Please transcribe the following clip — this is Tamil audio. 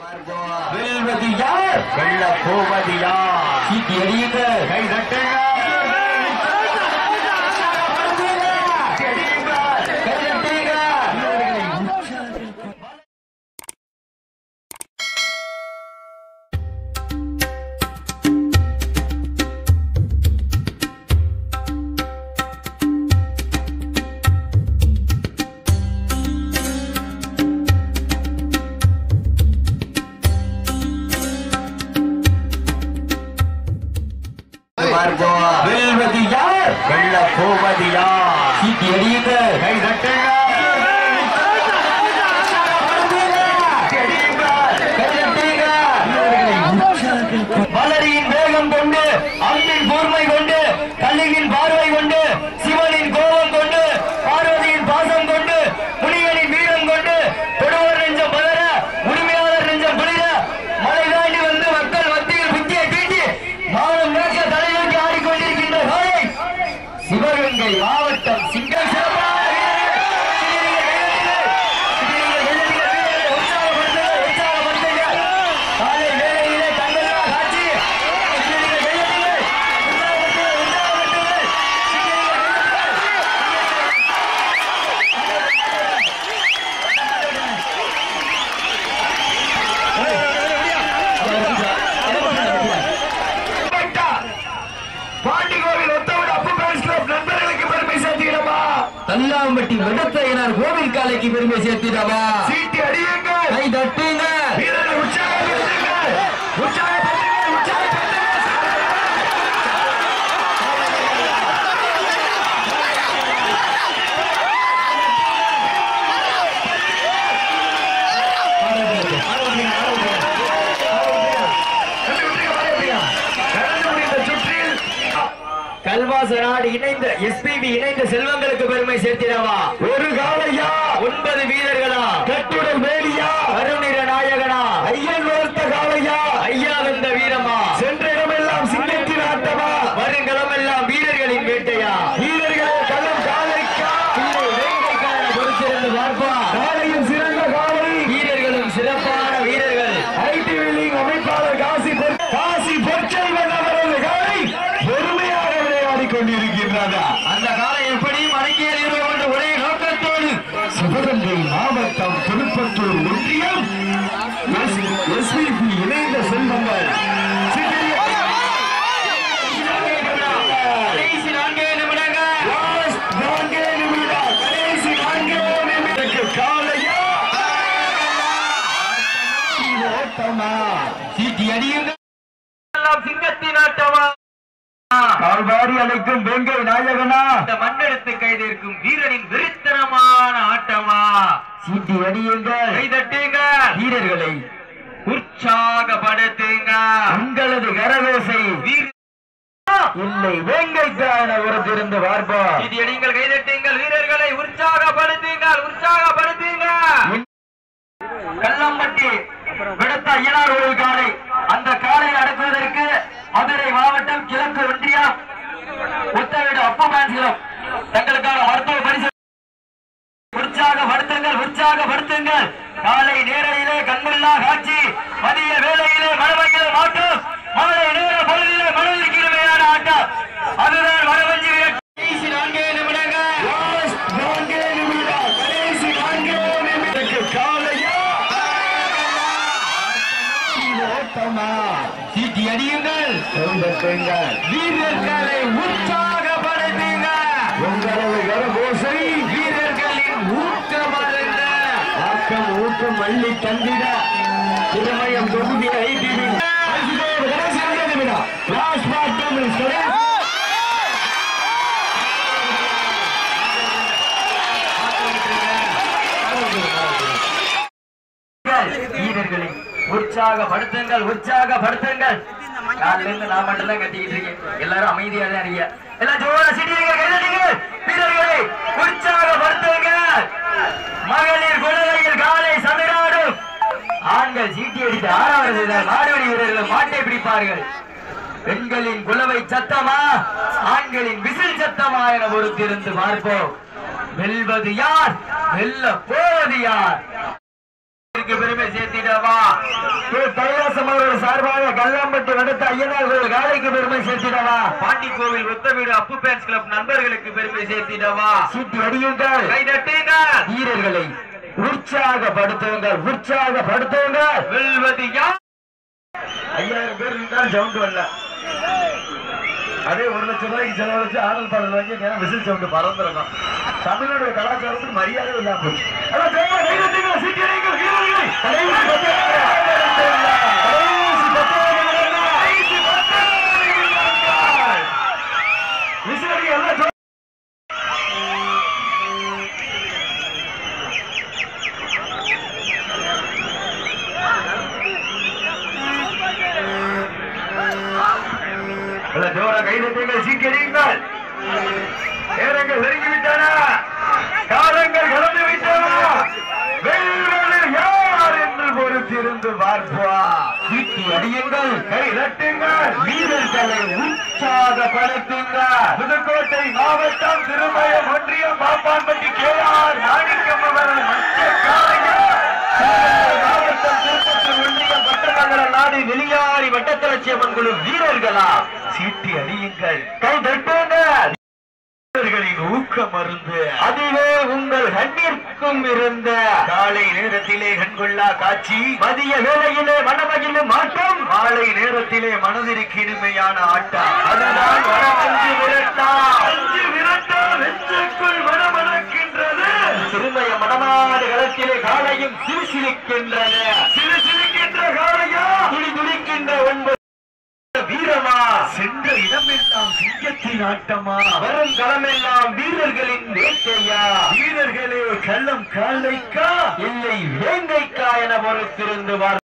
வெல்வது யார் வெல்ல போவது யார் சீட்டி அடியுங்க கை தட்டுங்க கை தட்டுங்க வெல்வது யார் வெல்ல போவது யார் சீட்டி அடியுங்க கை தட்டுங்க மலரியின் வேகம் கொண்டு அம்பின் கூர்மை கொண்டு கல்லியின் பார்வை கொண்டு சிவனின் கோபம் கொண்டு பார்வதியின் பாசம் கொண்டு முனிவனின் வீரம் கொண்டு தொடுவர் நெஞ்சம் பலர உரிமையாளர் நெஞ்சம் குளிர மலை தாண்டி வந்து மக்கள் மத்தியில் புத்தியை தீட்டி மானம் மேற்க தலைநோக்கி ஆடிக்கொண்டிருக்கின்ற காலை சிவகங்கை மாவட்டம் சிங்கம் சிறப்பாக காலை வேளையிலே தங்கள்லாம் காட்சி பாண்டிகோவில் ஒத்தவிட அப்பு பேன்ஸ் கிளப் நண்பர்களுக்கு பெருமை சேர்த்திடவா தல்லாம்பட்டி வெடத்தையனார் கோவில் காலைக்கு பெருமை சேர்த்திடவா சீட்டி அடியுங்க கை தட்டுங்க வீரரை உற்சாகப்படுத்துங்க உற்சாகப்படுத்துங்க உற்சாகப்படுத்துங்க கல்வாச நாடு இணைந்த எஸ்பிபி இணைந்த செல்வங்களுக்கு பெருமை சேர்த்திடவா ஒரு காலையா ஒன்பது வீரர்களா கட்டுடல் வேலியா கருநிற நாயகனா ஐயன் வளர்த்த காலையா ஐயா வந்த வீரமா சென்ற இடமெல்லாம் சிங்கத்தின் ஆட்டமா வருங்களமெல்லாம் வீரர்களின் வேட்டையா வீரர்களே களம் காலைக்கா இல்லை வேங்கைக்கான பொறுத்திருந்து பார்ப்பா காலையும் சிறந்த காலை வீரர்களும் சிறப்பான வீரர்கள் ஐடி வில்லிங் அமைப்பாளர் காசி பொற்- காசி பொற்செல்வன் அவரது காலை பொறுமையாக விளையாடிக் கொண்டிருக்கின்றதா அந்த காலை எப்படியும் அடங்கியல் இருக்க என்ற ஒரே நோக்கத்தோடு சிவகங்கை மாவட்டம் திருப்பத்தூர் ஒன்றியம் எஸ்பிபி இணைந்த செல்வங்கள் கடைசி நான்கே நிமிடங்கள் Last நான்கே நிமிடம் கடைசி நான்கே நிமிடத்துக்கு காலையா இது ஓட்டமா சீட்டி அடியுங்க சிங்கத்தின் ஆட்டமா கால்வாரி அழைக்கும் வேங்கை நாயகனா இந்த மண்ணெடுத்து கைதிருக்கும் வீரனின் வெறித்தனமான ஆட்டமா சீட்டி அடியுங்க கைதட்டுங்க வீரர்களை உற்சாகப்படுத்துங்க உங்களது கரகோசை வீர இல்லை வேங்கைக்கான உரத்திருந்து பார்ப்பா இது அடிங்கள் கைதட்டுங்கள் வீரர்களை உற்சாகப்படுத்துங்கள் உற்சாகப்படுத்துங்க கல்லம்பட்டி விடுத்த ஐயனார் கோவில் காலை அந்த காலையை அடக்குவதற்கு மதுரை மாவட்டம் கிழக்கு ஒன்றியம் உத்தரவிடு அப்பமான்சிலம் தங்களுக்கான மருத்துவ பரிசு உற்சாகப்படுத்துங்கள் உற்சாகப்படுத்துங்கள் காலை நேரையிலே கண்முல்லா காட்சி மதிய வேளையிலே மழவங்கில மாட்டம் மாலை நேர பொழுதிலே மனதில் கிழமையான ஆட்டம் அதுதான் வடவஞ்சி கடைசி நான்கே நிமிடங்கள் நான்கே நிமிடம் கடைசி நான்கே நிமிடத்துக்கு காலையா ஓட்டமா சீட்டி அடியுங்கள் வீரர்களை உற்சாகப்படுத்துங்க உங்களது கரபோசை வீரர்களின் ஊக்கமருந்த ஆக்கம் ஊக்கம் வள்ளி தந்திட திருமயம் தொகுதி ஐடிவி லாஸ்ட் மாட்டம் வீரர்களை உற்சாகப்படுத்துங்கள் உற்சாகப்படுத்துங்கள் காலையில இருந்து நான் மட்டும் தான் கத்திக்கிட்டு இருக்கேன் எல்லாரும் அமைதியா தான் இருக்கீங்க எல்லாம் ஜோரா சிட்டிங்க கைதட்டிங்க வீரர்களை உற்சாகப்படுத்துங்க மகளிர் குழந்தைகள் காலை சதுராடும் ஆண்கள் சீட்டி அடித்து ஆறாவது மாடுவடி வீரர்கள் மாட்டை பிடிப்பார்கள் பெண்களின் குலவை சத்தமா ஆண்களின் விசில் சத்தமா என பொறுத்திருந்து பார்ப்போம் வெல்வது யார் வெல்ல போவது யார் இதற்கு பெருமை சேர்த்திடவா திரு கைலாசம் அவர்கள் சார்பாக கல்லாம்பட்டி வடத்த ஐயனார் கோயில் காலைக்கு பெருமை சேர்த்திடவா பாண்டி கோவில் ஒத்தவீடு அப்பு பேன்ஸ் கிளப் நண்பர்களுக்கு பெருமை சேர்த்திடவா சீட்டி அடியுங்கள் கை தட்டுங்கள் வீரர்களை உற்சாகப்படுத்துங்கள் உற்சாகப்படுத்துங்கள் வெல்வது யார் ஐயாயிரம் பேர் இருந்தாலும் சவுண்ட் வரல அதே ஒரு லட்சம் ரூபாய்க்கு செலவழிச்சு ஆடல் பாடல் வாங்கி நேரம் விசில் சவுண்ட் பறந்துருக்கும் தமிழனுடைய கலாச்சாரத்துக்கு மரியாதை இல்லாம போச்சு அதான் தேவா, தைரியத்துக்கு சீட்டி அடியுங்கள், வீரர்களை. கடைசி பத்து கடைசி பத்து கடைசி பத்து விசில் அடிங்க, எல்லாம் சவுண்ட் எல்லாம் ஜோரா கைதட்டுங்கள் சீக்கிரங்கள் நேரங்கள் நெருங்கி விட்டன காலங்கள் கடந்து விட்டன வெல்வது யார் என்று பொறுத்திருந்து பார்ப்பா சீட்டி அடியுங்கள் கை தட்டுங்கள் வீரர்களை உற்சாகப்படுத்துங்கள் புதுக்கோட்டை மாவட்டம் திருமயம் ஒன்றியம் பாப்பான்பட்டி கே ஆர் மாணிக்கம் அவர்கள் மத்திய காலையில் சிவகங்கை மாவட்டம் திருப்பத்தூர் ஒன்றியம் பட்டமங்கலம் நாடு வெளியாரி வட்டத்தலட்சியம்மன் குழு வீரர்களா சீட்டி அடியுங்கள் கை தட்டுங்கள் வீரர்களின் ஊக்க மருந்து அதுவே உங்கள் கண்ணிற்கும் இருந்த காலை நேரத்திலே கண்கொள்ளா காட்சி மதிய வேளையிலே மனமகிழும் ஆட்டம் மாலை நேரத்திலே மனதிற்கு இனிமையான ஆட்டம் அதுதான் வடமஞ்சு விரட்டா அஞ்சு விரட்டா நெஞ்சுக்குள் மனமணக்கின்றது திருமய மனமான களத்திலே காலையும் சிறுசிரிக்கின்றன சிறுசிரிக்கின்ற காலையா துடி துடிக்கின்ற ஒன்பது வீரமா சென்ற இடமெல்லாம் சிங்கத்தின் ஆட்டமா வரும் களமெல்லாம் வீரர்களின் வேட்டையா வீரர்களே கள்ளம் காலைக்கா இல்லை வேங்கைக்கா என பொறுத்திருந்து வார்